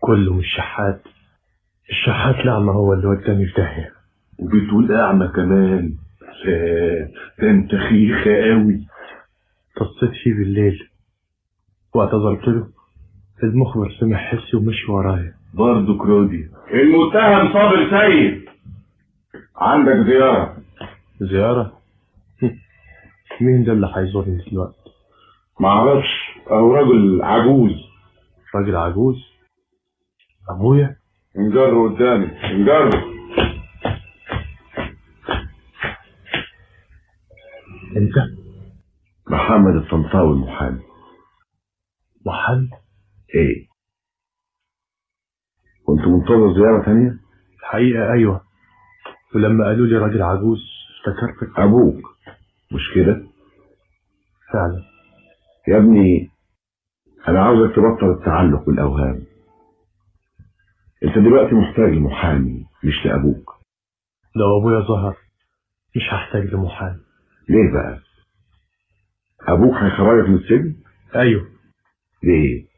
كله مش شحات الشحات الأعمى هو اللي وداني في داهية وبتقول أعمى كمان ده انت خيخة قوي اتصيت فيه بالليل واعتذرت له المخبر سمع حسي ومشي ورايا برضه كرودي المتهم صابر سيد عندك زيارة زيارة مين ده اللي هيزورني دلوقتي معرفش اهو راجل عجوز راجل عجوز ابويا انجر قدامي انجر انت محمد الطنطاوي المحامي محمد ايه كنت منتظر زيارة تانية الحقيقة ايوه ولما قالوا لي راجل عجوز افتكرتك ابوك مش كده فعلا يا ابني انا عاوزك تبطل التعلق بالاوهام انت دلوقتي محتاج لمحامي مش لابوك لو ابويا ظهر مش هحتاج لمحامي ليه بقى ابوك هيخرجك من السجن ايوه ليه